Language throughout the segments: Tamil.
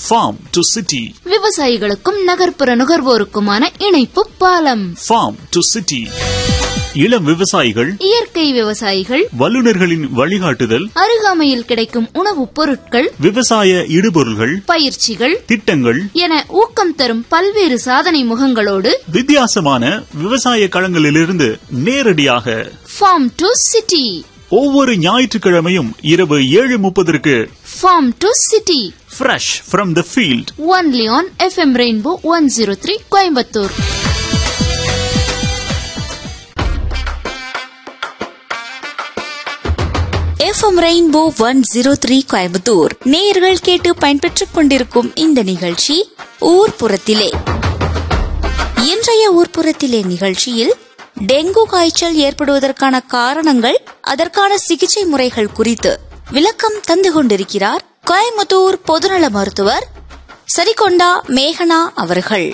farm to city விவசாயிகளுக்கும் நகர்ப்புற நுகர்வோருக்குமான இணைப்பு பாலம் farm to city இளம் விவசாயிகள் இயற்கை விவசாயிகள் வல்லுநர்களின் வழிகாட்டுதல் அருகாமையில் கிடைக்கும் உணவுப் பொருட்கள் விவசாய இடுபொருள்கள் பயிற்சிகள் திட்டங்கள் என ஊக்கம் தரும் பல்வேறு சாதனை முகங்களோடு வித்தியாசமான விவசாய களங்களிலிருந்து நேரடியாக ஃபார்ம் டு சிட்டி ஒவ்வொரு ஞாயிற்றுக்கிழமையும் இரவு ஏழு முப்பதற்கு farm to city fresh from the field only on FM rainbow one zero three Coimbatore FM rainbow one zero three Coimbatore நேயர்கள் கேட்டு பயன்பெற்றுக் கொண்டிருக்கும் இந்த நிகழ்ச்சி ஊர்ப்புறத்திலே இன்றைய ஊர்ப்புறத்திலே நிகழ்ச்சியில் டெங்கு காய்ச்சல் ஏற்படுவதற்கான காரணங்கள் அதற்கான சிகிச்சை முறைகள் குறித்து விளக்கம் தந்து கொண்டிருக்கிறார் கோயம்புத்தூர் பொதுநல மருத்துவர் சரிகொண்டா மேகனா அவர்கள்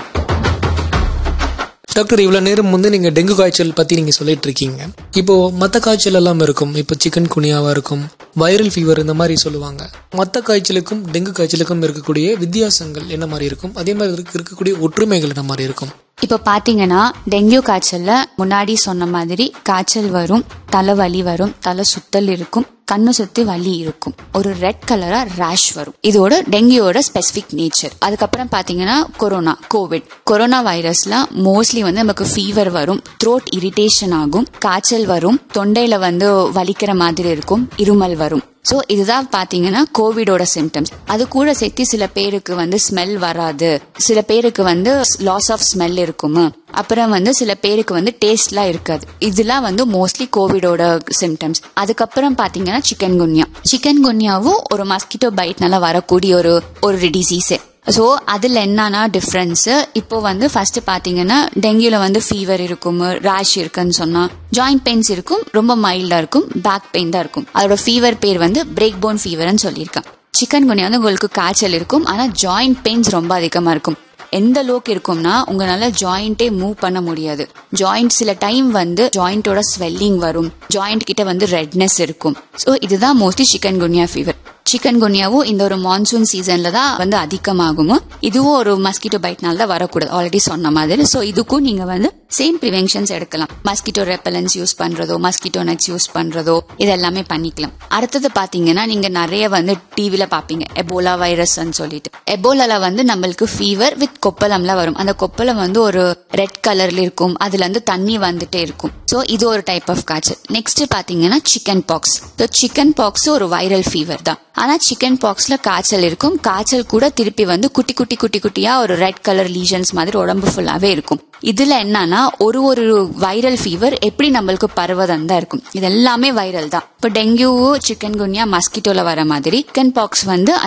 டாக்டர் இவ்வளவு நேரம் வந்து நீங்க டெங்கு காய்ச்சல் பத்தி நீங்க சொல்லிட்டு இருக்கீங்க இப்போ மத்த காய்ச்சல் எல்லாம் இருக்கும் இப்போ சிக்கன் குனியாவா இருக்கும் வைரல் ஃபீவர் இந்த மாதிரி சொல்லுவாங்க மத்த காய்ச்சலுக்கும் டெங்கு காய்ச்சலுக்கும் இருக்கக்கூடிய வித்தியாசங்கள் என்ன மாதிரி இருக்கும் அதே மாதிரி இதுக்கு இருக்கக்கூடிய ஒற்றுமைகள் என்ன மாதிரி இருக்கும் இப்போ பாத்தீங்கன்னா டெங்கு காய்ச்சல்ல முன்னாடி சொன்ன மாதிரி காய்ச்சல் வரும் தலைவலி வரும் தலை சுத்தல் இருக்கும் கண்ணு சுத்தி வலி இருக்கும் ஒரு ரெட் கலரா ரேஷ் வரும் இதோட டெங்கியோட ஸ்பெசிபிக் நேச்சர் அதுக்கப்புறம் பாத்தீங்கன்னா கொரோனா கோவிட் கொரோனா வைரஸ்ல மோஸ்ட்லி வந்து நமக்கு ஃபீவர் வரும் த்ரோட் இரிட்டேஷன் ஆகும் காய்ச்சல் வரும் தொண்டையில வந்து வலிக்கிற மாதிரி இருக்கும் இருமல் வரும் சோ இதுதான் பாத்தீங்கன்னா கோவிடோட சிம்டம்ஸ் அது கூட சேர்த்து சில பேருக்கு வந்து ஸ்மெல் வராது சில பேருக்கு வந்து லாஸ் ஆஃப் ஸ்மெல் இருக்கும் அப்புறம் வந்து சில பேருக்கு வந்து டேஸ்ட்லாம் இருக்காது இதெல்லாம் வந்து மோஸ்ட்லி கோவிடோட சிம்டம்ஸ் அதுக்கப்புறம் பாத்தீங்கன்னா சிக்கன் குன்யா சிக்கன் குன்யாவும் ஒரு மஸ்கிட்டோ பைட்னால வரக்கூடிய ஒரு ஒரு டிசீஸே ஸோ அதில் என்னன்னா டிஃப்ரென்ஸ் இப்போ வந்து ஃபர்ஸ்ட் பாத்தீங்கன்னா டெங்கியூல வந்து ஃபீவர் இருக்கும் ரேஷ் இருக்குன்னு சொன்னா ஜாயிண்ட் பெயின்ஸ் இருக்கும் ரொம்ப மைல்டா இருக்கும் பேக் பெயின் தான் இருக்கும் அதோட ஃபீவர் பேர் வந்து பிரேக் போன் ஃபீவர்னு சொல்லியிருக்கேன் சிக்கன் குனியா வந்து உங்களுக்கு காய்ச்சல் இருக்கும் ஆனா ஜாயிண்ட் பெயின்ஸ் ரொம்ப அதிகமா இருக்கும் எந்த அளவுக்கு இருக்கும்னா உங்களால ஜாயிண்டே மூவ் பண்ண முடியாது ஜாயிண்ட் சில டைம் வந்து ஜாயிண்டோட ஸ்வெல்லிங் வரும் ஜாயிண்ட் கிட்ட வந்து ரெட்னஸ் இருக்கும் ஸோ இதுதான் மோஸ்ட்லி சிக்கன் குனியா ஃபீவர் சிக்கன் குனியாவும் இந்த ஒரு மான்சூன் சீசன்ல தான் வந்து அதிகமாகும் இதுவும் ஒரு மஸ்கிட்டோ பைட்னால தான் வரக்கூடாது ஆல்ரெடி சொன்ன மாதிரி ஸோ இதுக்கும் நீங்க வந்து சேம் ப்ரிவென்ஷன்ஸ் எடுக்கலாம் மஸ்கிட்டோ ரெப்பலன்ஸ் யூஸ் பண்றதோ மஸ்கிட்டோ நெட்ஸ் யூஸ் பண்றதோ இதெல்லாமே பண்ணிக்கலாம் அடுத்தது பாத்தீங்கன்னா நீங்க நிறைய வந்து டிவில பாப்பீங்க எபோலா வைரஸ் சொல்லிட்டு எபோலால வந்து நம்மளுக்கு ஃபீவர் வித் கொப்பளம்ல வரும் அந்த கொப்பளம் வந்து ஒரு ரெட் கலர்ல இருக்கும் அதுல இருந்து தண்ணி வந்துட்டே இருக்கும் சோ இது ஒரு டைப் ஆஃப் காய்ச்சல் நெக்ஸ்ட் பாத்தீங்கன்னா chicken pox so chicken pox ஒரு வைரல் ஃபீவர் தான் ஆனா சிக்கன் பாக்ஸ்ல காய்ச்சல் இருக்கும் காய்ச்சல் கூட திருப்பி வந்து குட்டி குட்டி குட்டி குட்டியா ஒரு ரெட் கலர் லீஜன்ஸ் மாதிரி உடம்பு ஃபுல்லாவே இருக்கும் இதுல என்னன்னா ஒரு ஒரு வைரல் ஃபீவர் எப்படி நம்மளுக்கு பரவதம் தான் இருக்கும் இது எல்லாமே வைரல் தான் இப்போ டெங்கு சிக்கன் குன்யா மஸ்கிட்டோல வர மாதிரி சிக்கன் பாக்ஸ் வந்து